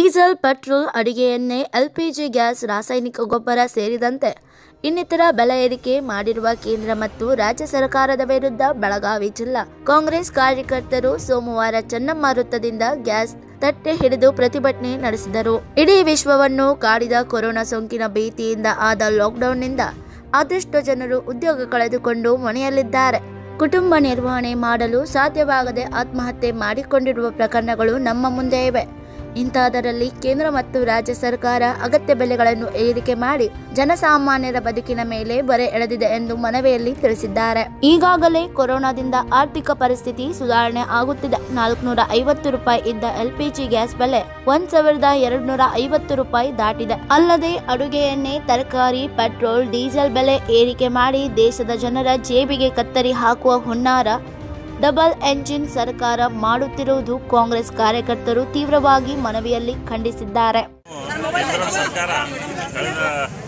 diesel petrol ಅಡಿಗೆ ಎಣ್ಣೆ LPG gas ರಾಸಾಯನಿಕ ಗೊಬ್ಬರ ಸೇರಿದಂತೆ ಇನ್ನಿತರ ಬೆಲೆ ಏರಿಕೆ ಮಾಡಿರುವ ಕೇಂದ್ರ ಮತ್ತು ರಾಜ್ಯ ಸರ್ಕಾರದ ವಿರುದ್ಧ ಬೆಳಗಾವಿ ಜಿಲ್ಲಾ ಕಾಂಗ್ರೆಸ್ ಕಾರ್ಯಕರ್ತರು ಸೋಮವಾರ ಚನ್ನಮ್ಮ ವೃತ್ತದಿಂದ ಗ್ಯಾಸ್ ತಟ್ಟೆ ಹಿಡಿದು ಪ್ರತಿಭಟನೆ ನಡೆಸಿದರು ಇಡೀ ವಿಶ್ವವನ್ನು ಕಾಡಿದ ಕೊರೋನಾ ಸೋಂಕಿನ ಭೀತಿಯಿಂದ ಆದ ಲಾಕ್ಡೌನ್ನಿಂದ ಅದೆಷ್ಟೋ ಜನರು ಉದ್ಯೋಗ ಕಳೆದುಕೊಂಡು ಮನೆಯಲ್ಲಿದ್ದಾರೆ ಕುಟುಂಬ ನಿರ್ವಹಣೆ ಮಾಡಲು ಸಾಧ್ಯವಾಗದೆ ಆತ್ಮಹತ್ಯೆ ಮಾಡಿಕೊಂಡಿರುವ ಪ್ರಕರಣಗಳು ನಮ್ಮ ಮುಂದೆ ಇವೆ ಇಂತಹದರಲ್ಲಿ ಕೇಂದ್ರ ಮತ್ತು ರಾಜ್ಯ ಸರ್ಕಾರ ಅಗತ್ಯ ಬೆಲೆಗಳನ್ನು ಏರಿಕೆ ಮಾಡಿ ಜನಸಾಮಾನ್ಯರ ಬದುಕಿನ ಮೇಲೆ ಬರೆ ಎಳೆದಿದೆ ಎಂದು ಮನವಿಯಲ್ಲಿ ತಿಳಿಸಿದ್ದಾರೆ ಈಗಾಗಲೇ ಕೊರೋನಾದಿಂದ ಆರ್ಥಿಕ ಪರಿಸ್ಥಿತಿ ಸುಧಾರಣೆ ಆಗುತ್ತಿದೆ ನಾಲ್ಕುನೂರ ಐವತ್ತು ರೂಪಾಯಿ ಇದ್ದ ಎಲ್ಪಿಜಿ ಗ್ಯಾಸ್ ಬೆಲೆ ಒಂದ್ ಸಾವಿರದ ಎರಡು ನೂರ ಐವತ್ತು ರೂಪಾಯಿ ದಾಟಿದೆ ಅಲ್ಲದೆ ಅಡುಗೆ ಎಣ್ಣೆ ತರಕಾರಿ ಪೆಟ್ರೋಲ್ ಡೀಸೆಲ್ ಬೆಲೆ ಏರಿಕೆ ಮಾಡಿ ದೇಶದ ಜನರ ಜೇಬಿಗೆ ಕತ್ತರಿ ಹಾಕುವ ಹುನ್ನಾರ ಡಬಲ್ ಎಂಜಿನ್ ಸರ್ಕಾರ ಮಾಡುತ್ತಿರುವುದು ಕಾಂಗ್ರೆಸ್ ಕಾರ್ಯಕರ್ತರು ತೀವ್ರವಾಗಿ ಮನವಿಯಲ್ಲಿ ಖಂಡಿಸಿದ್ದಾರೆ ಕೇಂದ್ರ ಸರ್ಕಾರ ಕಳೆದ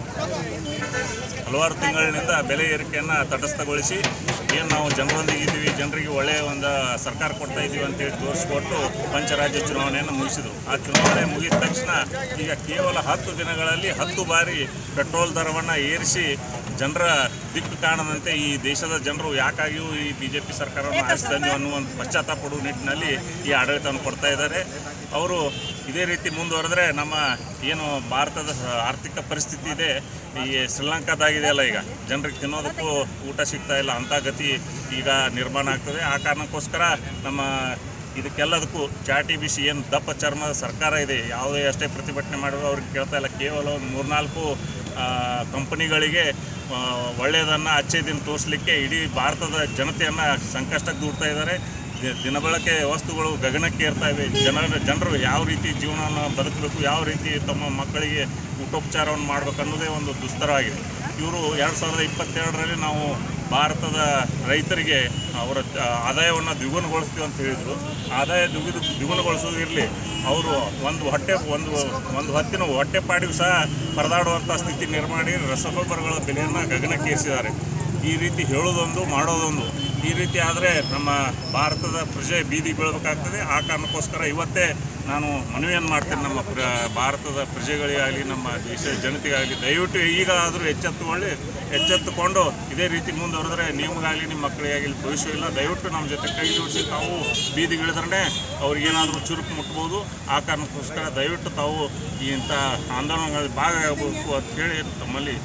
ಹಲವಾರು ತಿಂಗಳಿನಿಂದ ಬೆಲೆ ಏರಿಕೆಯನ್ನು ತಟಸ್ಥಗೊಳಿಸಿ ಏನು ನಾವು ಜನರೊಂದಿಗೆ ಇದ್ದೀವಿ ಜನರಿಗೆ ಒಳ್ಳೆಯ ಒಂದು ಸರ್ಕಾರ ಕೊಡ್ತಾ ಇದ್ದೀವಿ ಅಂತೇಳಿ ತೋರಿಸ್ಕೊಟ್ಟು ಪಂಚರಾಜ್ಯ ಚುನಾವಣೆಯನ್ನು ಮುಗಿಸಿದರು ಆ ಚುನಾವಣೆ ಮುಗಿದ ತಕ್ಷಣ ಈಗ ಕೇವಲ ಹತ್ತು ದಿನಗಳಲ್ಲಿ ಹತ್ತು ಬಾರಿ ಪೆಟ್ರೋಲ್ ದರವನ್ನು ಏರಿಸಿ ಜನರ ದಿಕ್ಕು ಕಾಣದಂತೆ ಈ ದೇಶದ ಜನರು ಯಾಕಾಗಿಯೂ ಈ ಬಿ ಜೆ ಪಿ ಸರ್ಕಾರವನ್ನು ಆರಿಸ್ತಾನೆ ಅನ್ನುವ ಒಂದು ಪಶ್ಚಾತ್ತಾಪ ಪಡುವ ನಿಟ್ಟಿನಲ್ಲಿ ಈ ಆಡಳಿತವನ್ನು ಕೊಡ್ತಾ ಇದ್ದಾರೆ ಅವರು ಇದೇ ರೀತಿ ಮುಂದುವರೆದ್ರೆ ನಮ್ಮ ಏನು ಭಾರತದ ಆರ್ಥಿಕ ಪರಿಸ್ಥಿತಿ ಇದೆ ಈ ಶ್ರೀಲಂಕಾದಾಗಿದೆ ಅಲ್ಲ ಈಗ ಜನರಿಗೆ ತಿನ್ನೋದಕ್ಕೂ ಊಟ ಸಿಗ್ತಾ ಇಲ್ಲ ಅಂಥ ಗತಿ ಈಗ ನಿರ್ಮಾಣ ಆಗ್ತದೆ ಆ ಕಾರಣಕ್ಕೋಸ್ಕರ ನಮ್ಮ ಇದಕ್ಕೆಲ್ಲದಕ್ಕೂ ಚಾಟಿ ಬಿಸಿ ಏನು ದಪ್ಪ ಚರ್ಮದ ಸರ್ಕಾರ ಇದೆ ಯಾವುದೇ ಅಷ್ಟೇ ಪ್ರತಿಭಟನೆ ಮಾಡಿದ್ರು ಅವ್ರಿಗೆ ಕೇಳ್ತಾ ಇಲ್ಲ ಕೇವಲ ಒಂದು ಮೂರ್ನಾಲ್ಕು ಕಂಪನಿಗಳಿಗೆ ಒಳ್ಳೆಯದನ್ನು ಅಚ್ಚೆ ದಿನ ತೋರಿಸಲಿಕ್ಕೆ ಇಡೀ ಭಾರತದ ಜನತೆಯನ್ನು ಸಂಕಷ್ಟಕ್ಕೆ ದೂಡ್ತಾ ಇದ್ದಾರೆ ದಿ- ದಿನಬಳಕೆ ವಸ್ತುಗಳು ಗಗನಕ್ಕೆ ಏರ್ತಾ ಇವೆ ಜನರ ಜನರು ಯಾವ ರೀತಿ ಜೀವನವನ್ನು ಬದುಕಬೇಕು ಯಾವ ರೀತಿ ತಮ್ಮ ಮಕ್ಕಳಿಗೆ ಊಟೋಪಚಾರವನ್ನು ಮಾಡಬೇಕು ಅನ್ನೋದೇ ಒಂದು ದುಸ್ತರವಾಗಿದೆ ಇವರು ಎರಡು ಸಾವಿರದ ಇಪ್ಪತ್ತೆರಡರಲ್ಲಿ ನಾವು ಭಾರತದ ರೈತರಿಗೆ ಅವರ ಆ, ಆದಾಯವನ್ನು ದ್ವಿಗುಣಗೊಳಿಸ್ತೀವಿ ಅಂತ ಹೇಳಿದರು ಆದಾಯ ದ್ವಿಗುಣ ದ್ವಿಗುಣಗೊಳಿಸೋದು ಇರಲಿ ಅವರು ಒಂದು ಹೊಟ್ಟೆ ಒಂದು ಒಂದು ಹೊತ್ತಿನ ಹೊಟ್ಟೆಪಾಡಿಗೂ ಸಹ ಪರದಾಡುವಂಥ ಸ್ಥಿತಿ ನಿರ್ಮಾಣ ರಸಗೊಬ್ಬರಗಳ ಬೆಲೆಯನ್ನು ಗಗನಕ್ಕೆ ಏರಿಸಿದ್ದಾರೆ ಈ ರೀತಿ ಹೇಳೋದೊಂದು ಮಾಡೋದೊಂದು ಈ ರೀತಿ ಆದರೆ ನಮ್ಮ ಭಾರತದ ಪ್ರಜೆ ಬೀದಿ ಬೀಳಬೇಕಾಗ್ತದೆ ಆ ಕಾರಣಕ್ಕೋಸ್ಕರ ಇವತ್ತೇ ನಾನು ಮನವಿಯನ್ನು ಮಾಡ್ತೇನೆ ನಮ್ಮ ಪ್ರ ಭಾರತದ ಪ್ರಜೆಗಳಿಗಾಗಲಿ ನಮ್ಮ ದೇಶದ ಜನತೆಗಾಗಲಿ ದಯವಿಟ್ಟು ಈಗ ಆದರೂ ಎಚ್ಚೆತ್ತುಕೊಳ್ಳಿ ಎಚ್ಚೆತ್ತುಕೊಂಡು ಇದೇ ರೀತಿ ಮುಂದುವರೆದ್ರೆ ನಿಮಗಾಗಲಿ ನಿಮ್ಮ ಮಕ್ಕಳಿಗಾಗಲಿ ಭವಿಷ್ಯವಿಲ್ಲ ದಯವಿಟ್ಟು ನಮ್ಮ ಜೊತೆ ಕೈ ಜೋಡಿಸಿ ತಾವು ಬೀದಿಗಿಳಿದ್ರೆ ಅವ್ರಿಗೇನಾದರೂ ಚುರುಕು ಮುಟ್ಬೋದು ಆ ಕಾರಣಕ್ಕೋಸ್ಕರ ದಯವಿಟ್ಟು ತಾವು ಈ ಇಂಥ ಆಂದೋಲನಗಳಲ್ಲಿ ಭಾಗವಹಿಸಬೇಕು ಅಂತ ಹೇಳಿ ತಮ್ಮಲ್ಲಿ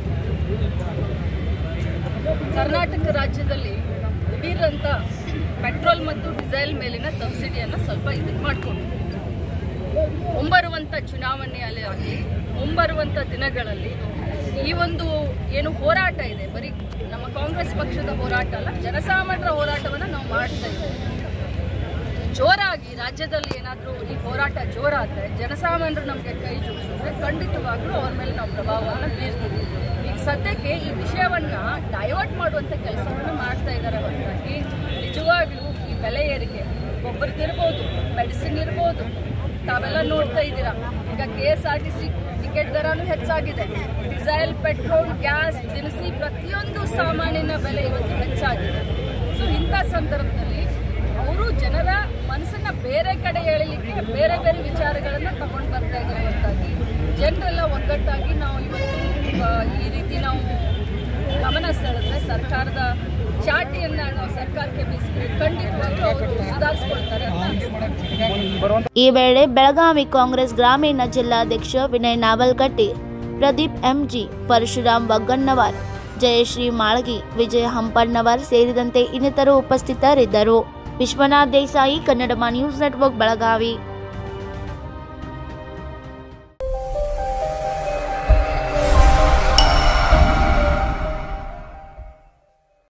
ಕರ್ನಾಟಕ ರಾಜ್ಯದಲ್ಲಿ ದಿಢೀರಂತ ಪೆಟ್ರೋಲ್ ಮತ್ತು ಡೀಸೆಲ್ ಮೇಲಿನ ಸಬ್ಸಿಡಿಯನ್ನು ಸ್ವಲ್ಪ ಇದನ್ನು ಮಾಡಿಕೊಂಡು ಮುಂಬರುವಂಥ ಚುನಾವಣೆಯಲ್ಲಿ ಆಗಲಿ ಮುಂಬರುವಂಥ ದಿನಗಳಲ್ಲಿ ಈ ಒಂದು ಏನು ಹೋರಾಟ ಇದೆ ಬರೀ ನಮ್ಮ ಕಾಂಗ್ರೆಸ್ ಪಕ್ಷದ ಹೋರಾಟ ಅಲ್ಲ ಜನಸಾಮಾನ್ಯರ ಹೋರಾಟವನ್ನು ನಾವು ಮಾಡ್ತಾ ಇದ್ದೇವೆ ಜೋರಾಗಿ ರಾಜ್ಯದಲ್ಲಿ ಏನಾದರೂ ಈ ಹೋರಾಟ ಜೋರಾದರೆ ಜನಸಾಮಾನ್ಯರು ನಮಗೆ ಕೈ ಜೋಡಿಸಿದ್ರೆ ಖಂಡಿತವಾಗ್ಲೂ ಅವ್ರ ಮೇಲೆ ನಾವು ಪ್ರಭಾವವನ್ನು ಬೀರ್ತೀವಿ ಈಗ ಸದ್ಯಕ್ಕೆ ಈ ವಿಷಯವನ್ನ ಡೈವರ್ಟ್ ಮಾಡುವಂಥ ಕೆಲಸವನ್ನು ಮಾಡ್ತಾ ಇದ್ದಾರೆ ಹೊರತಾಗಿ ನಿಜವಾಗ್ಲೂ ಈ ಬೆಲೆ ಏರಿಕೆ ಗೊಬ್ಬರದಿರ್ಬೋದು ಮೆಡಿಸಿನ್ ಇರ್ಬೋದು ತಾವೆಲ್ಲ ನೋಡ್ತಾ ಇದ್ದೀರಾ ಈಗ K S R T C ticket ದರನೂ ಹೆಚ್ಚಾಗಿದೆ ಡೀಸೆಲ್ ಪೆಟ್ರೋಲ್ ಗ್ಯಾಸ್ ದಿನಸಿ ಪ್ರತಿಯೊಂದು ಸಾಮಾನಿನ ಬೆಲೆ ಇವತ್ತು ಹೆಚ್ಚಾಗಿದೆ ಸೊ ಇಂಥ ಸಂದರ್ಭದಲ್ಲಿ ಅವರು ಜನರ ಮನಸ್ಸನ್ನ ಬೇರೆ ಕಡೆ ಎಳಿಲಿಕ್ಕೆ ಬೇರೆ ಬೇರೆ ವಿಚಾರಗಳನ್ನ ತಗೊಂಡು ಬರ್ತಾ ಇದ್ದಾರೆ ಹೊರತಾಗಿ ಜನರೆಲ್ಲ ಒಗ್ಗಟ್ಟಾಗಿ ನಾವು ಇವತ್ತು ಆ, ಈ ರೀತಿ ನಾವು ಗಮನ ಸೆಳೆದ್ರೆ ಸರ್ಕಾರದ ಚಾಟಿಯನ್ನ ನಾವು ಸರ್ಕಾರಕ್ಕೆ ಬೀಸಿದ್ರೆ ಖಂಡಿತವಾಗ್ಲೂ ಅವರು ಸುಧಾರಿಸ್ಕೊಳ್ತಾರೆ ಅಂತ ಅನ್ಸುತ್ತೆ ಈ ವೇಳೆ ಬೆಳಗಾವಿ ಕಾಂಗ್ರೆಸ್ ಗ್ರಾಮೀಣ ಜಿಲ್ಲಾಧ್ಯಕ್ಷ ವಿನಯ್ ನಾವಲ್ಗಟ್ಟಿ ಪ್ರದೀಪ್ ಎಂಜಿ ಪರಶುರಾಮ್ ವಗ್ಗಣ್ಣವರ್ ಜಯಶ್ರೀ ಮಾಳಗಿ ವಿಜಯ ಹಂಪಣ್ಣವರ್ ಸೇರಿದಂತೆ ಇನ್ನಿತರು ಉಪಸ್ಥಿತರಿದ್ದರು ವಿಶ್ವನಾಥ್ ದೇಸಾಯಿ ಕನ್ನಡ ನ್ಯೂಸ್ ನೆಟ್ವರ್ಕ್ ಬೆಳಗಾವಿ